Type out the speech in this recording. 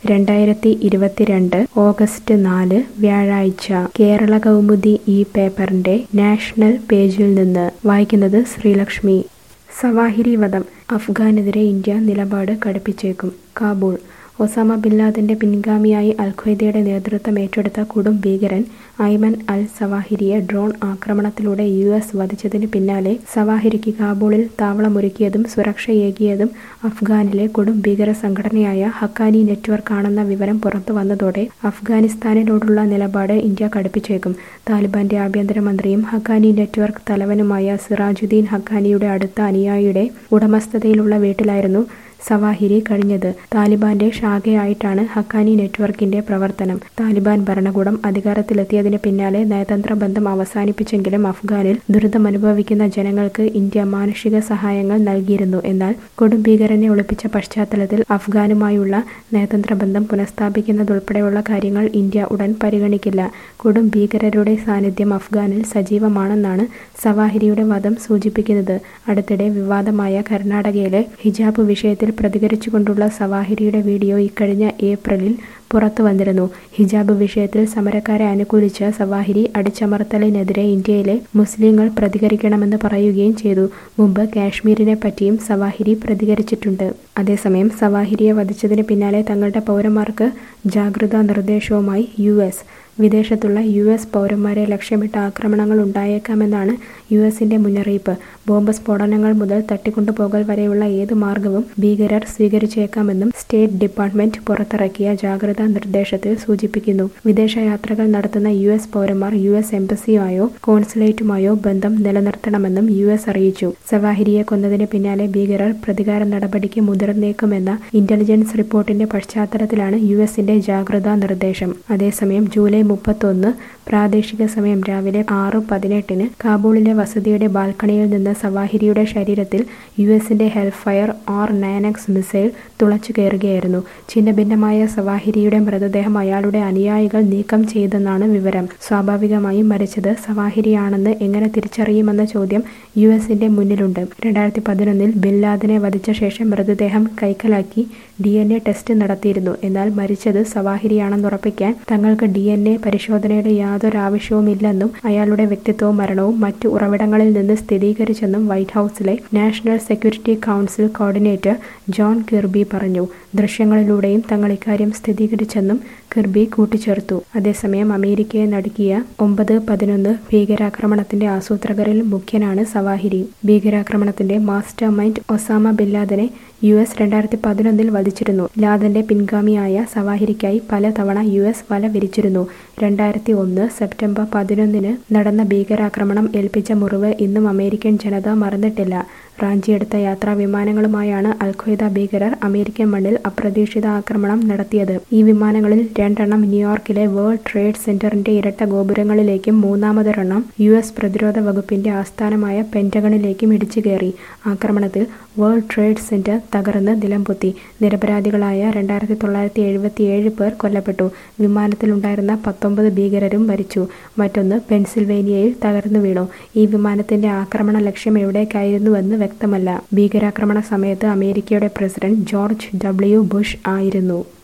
രണ്ടായിരത്തി ഇരുപത്തിരണ്ട് ഓഗസ്റ്റ് നാല് വ്യാഴാഴ്ച കേരള കൗമുദി ഈ പേപ്പറിന്റെ നാഷണൽ പേജിൽ നിന്ന് വായിക്കുന്നത് ശ്രീലക്ഷ്മി സവാഹിരി വധം അഫ്ഗാനെതിരെ ഇന്ത്യ നിലപാട് കടുപ്പിച്ചേക്കും കാബൂൾ ഒസാമ ബിൻ ലാദന്റെ പിൻഗാമിയായി അൽ ഖ്വയ്ദയുടെ നേതൃത്വം ഏറ്റെടുത്ത കൊടും ഭീകരൻ ഐമൻ അൽ സവാഹിരിയെ ഡ്രോൺ ആക്രമണത്തിലൂടെ യു എസ് വധിച്ചതിന് പിന്നാലെ സവാഹിരിക്ക് കാബൂളിൽ താവളമൊരുക്കിയതും സുരക്ഷയേകിയതും അഫ്ഗാനിലെ കൊടും ഭീകര സംഘടനയായ ഹക്കാനി നെറ്റ്വർക്ക് ആണെന്ന വിവരം പുറത്തു വന്നതോടെ അഫ്ഗാനിസ്ഥാനിനോടുള്ള നിലപാട് ഇന്ത്യ കടുപ്പിച്ചേക്കും താലിബാന്റെ ആഭ്യന്തരമന്ത്രിയും ഹക്കാനി നെറ്റ്വർക്ക് തലവനുമായ സിറാജുദ്ദീൻ ഹക്കാനിയുടെ അടുത്ത അനുയായിയുടെ ഉടമസ്ഥതയിലുള്ള വീട്ടിലായിരുന്നു സവാഹിരി കഴിഞ്ഞത് താലിബാന്റെ ശാഖയായിട്ടാണ് ഹക്കാനി നെറ്റ്വർക്കിന്റെ പ്രവർത്തനം താലിബാൻ ഭരണകൂടം അധികാരത്തിലെത്തിയതിന് പിന്നാലെ നയതന്ത്ര ബന്ധം അവസാനിപ്പിച്ചെങ്കിലും അഫ്ഗാനിൽ ദുരിതമനുഭവിക്കുന്ന ജനങ്ങൾക്ക് ഇന്ത്യ മാനുഷിക സഹായങ്ങൾ നൽകിയിരുന്നു എന്നാൽ കൊടും ഭീകരനെ ഒളിപ്പിച്ച പശ്ചാത്തലത്തിൽ അഫ്ഗാനുമായുള്ള നയതന്ത്ര ബന്ധം പുനഃസ്ഥാപിക്കുന്നതുൾപ്പെടെയുള്ള കാര്യങ്ങൾ ഇന്ത്യ ഉടൻ പരിഗണിക്കില്ല കൊടും ഭീകരരുടെ സാന്നിധ്യം അഫ്ഗാനിൽ സജീവമാണെന്നാണ് സവാഹിരിയുടെ വധം സൂചിപ്പിക്കുന്നത് അടുത്തിടെ വിവാദമായ കർണാടകയിലെ ഹിജാബ് വിഷയത്തിൽ പ്രതികരിച്ചുകൊണ്ടുള്ള സവാഹിരിയുടെ വീഡിയോ ഇക്കഴിഞ്ഞ ഏപ്രിലിൽ പുറത്തു വന്നിരുന്നു ഹിജാബ് വിഷയത്തിൽ സമരക്കാരെ അനുകൂലിച്ച സവാഹിരി അടിച്ചമർത്തലിനെതിരെ ഇന്ത്യയിലെ മുസ്ലിങ്ങൾ പ്രതികരിക്കണമെന്ന് പറയുകയും ചെയ്തു മുമ്പ് കാശ്മീരിനെ പറ്റിയും സവാഹിരി പ്രതികരിച്ചിട്ടുണ്ട് അതേസമയം സവാഹിരിയെ വധിച്ചതിന് പിന്നാലെ തങ്ങളുടെ പൗരന്മാർക്ക് ജാഗ്രതാ നിർദ്ദേശവുമായി യു എസ് വിദേശത്തുള്ള യു എസ് പൗരന്മാരെ ലക്ഷ്യമിട്ട ആക്രമണങ്ങൾ ഉണ്ടായേക്കാമെന്നാണ് യു എസിന്റെ മുന്നറിയിപ്പ് ബോംബ് സ്ഫോടനങ്ങൾ മുതൽ തട്ടിക്കൊണ്ടുപോകൽ വരെയുള്ള ഏത് മാർഗവും ഭീകരർ സ്വീകരിച്ചേക്കാമെന്നും സ്റ്റേറ്റ് ഡിപ്പാർട്ട്മെന്റ് പുറത്തിറക്കിയ ജാഗ്രതാ നിർദ്ദേശത്തിൽ സൂചിപ്പിക്കുന്നു വിദേശയാത്രകൾ നടത്തുന്ന യു എസ് പൗരന്മാർ യു എസ് എംബസിയുമായോ കോൺസുലേറ്റുമായോ ബന്ധം നിലനിർത്തണമെന്നും യു എസ് അറിയിച്ചു സവാഹിരിയെ കൊന്നതിന് പിന്നാലെ ഭീകരർ പ്രതികാര നടപടിക്ക് മുതിർന്നേക്കുമെന്ന ഇന്റലിജൻസ് റിപ്പോർട്ടിന്റെ പശ്ചാത്തലത്തിലാണ് യു എസിന്റെ ജാഗ്രതാ നിർദ്ദേശം അതേസമയം ജൂലൈ മുപ്പത്തൊന്ന് പ്രാദേശിക സമയം രാവിലെ ആറ് പതിനെട്ടിന് കാബൂളിലെ വസതിയുടെ ബാൽക്കണിയിൽ നിന്ന് സവാഹിരിയുടെ ശരീരത്തിൽ യു എസിന്റെ Hellfire R nine X missile തുളച്ചു കയറുകയായിരുന്നു ഛിന്നഭിന്നമായ സവാഹിരിയുടെ മൃതദേഹം അയാളുടെ അനുയായികൾ നീക്കം ചെയ്തെന്നാണ് വിവരം സ്വാഭാവികമായും മരിച്ചത് സവാഹിരിയാണെന്ന് എങ്ങനെ തിരിച്ചറിയുമെന്ന ചോദ്യം യു എസിന്റെ മുന്നിലുണ്ട് രണ്ടായിരത്തി പതിനൊന്നിൽ ബിൻ ലാദനെ വധിച്ച ശേഷം മൃതദേഹം കൈക്കലാക്കി ഡി എൻ എ ടെസ്റ്റ് നടത്തിയിരുന്നു എന്നാൽ മരിച്ചത് സവാഹിരിയാണെന്നുറപ്പിക്കാൻ തങ്ങൾക്ക് ഡി എൻ എ പരിശോധനയുടെ യാതൊരു ആവശ്യവുമില്ലെന്നും അയാളുടെ വ്യക്തിത്വവും മരണവും മറ്റു ഉറവിടങ്ങളിൽ നിന്ന് സ്ഥിരീകരിച്ചെന്നും White House National Security Council coordinator John Kirby പറഞ്ഞു ദൃശ്യങ്ങളിലൂടെയും തങ്ങൾ ഇക്കാര്യം സ്ഥിരീകരിച്ചെന്നും കിർബി കൂട്ടിച്ചേർത്തു അതേസമയം അമേരിക്കയെ നടുക്കിയ ഒമ്പത് പതിനൊന്ന് ഭീകരാക്രമണത്തിന്റെ ആസൂത്രകരിൽ മുഖ്യനാണ് സവാഹിരി ഭീകരാക്രമണത്തിന്റെ മാസ്റ്റർ മൈൻഡ് ഒസാമ ബിൻ ലാദനെ യു എസ് രണ്ടായിരത്തി പതിനൊന്നിൽ വധിച്ചിരുന്നു ലാദന്റെ പിൻഗാമിയായ സവാഹിരിക്കായി പലതവണ യു എസ് വല വിരിച്ചിരുന്നു രണ്ടായിരത്തി ഒന്ന് സെപ്റ്റംബർ പതിനൊന്നിന് നടന്ന ഭീകരാക്രമണം ഏൽപ്പിച്ച മുറിവ് ഇന്നും അമേരിക്കൻ ജനത മറന്നിട്ടില്ല റാഞ്ചിയെടുത്ത യാത്രാ വിമാനങ്ങളുമായാണ് അൽഖ്വയ്ദ ഭീകരർ അമേരിക്കൻ മണ്ണിൽ അപ്രതീക്ഷിത ആക്രമണം നടത്തിയത് ഈ വിമാനങ്ങളിൽ രണ്ടെണ്ണം ന്യൂയോർക്കിലെ വേൾഡ് ട്രേഡ് സെന്ററിന്റെ ഇരട്ട ഗോപുരങ്ങളിലേക്കും മൂന്നാമതൊരെണ്ണം യു എസ് പ്രതിരോധ വകുപ്പിന്റെ ആസ്ഥാനമായ പെന്റഗണിലേക്കും ഇടിച്ചു കയറി ആക്രമണത്തിൽ വേൾഡ് ട്രേഡ് സെന്റർ തകർന്ന് നിലംപൊത്തി നിരപരാധികളായ രണ്ടായിരത്തി തൊള്ളായിരത്തി എഴുപത്തിയേഴ് പേർ കൊല്ലപ്പെട്ടു വിമാനത്തിലുണ്ടായിരുന്ന പത്തൊമ്പത് ഭീകരരും മരിച്ചു മറ്റൊന്ന് പെൻസിൽവേനിയയിൽ തകർന്നു വീണു ഈ വിമാനത്തിന്റെ ആക്രമണ ലക്ഷ്യം എവിടേക്കായിരുന്നുവെന്ന് വ്യക്തമല്ല ഭീകരാക്രമണ സമയത്ത് അമേരിക്കയുടെ പ്രസിഡന്റ് ജോർജ് ഡബ്ല്യു ബുഷ് ആയിരുന്നു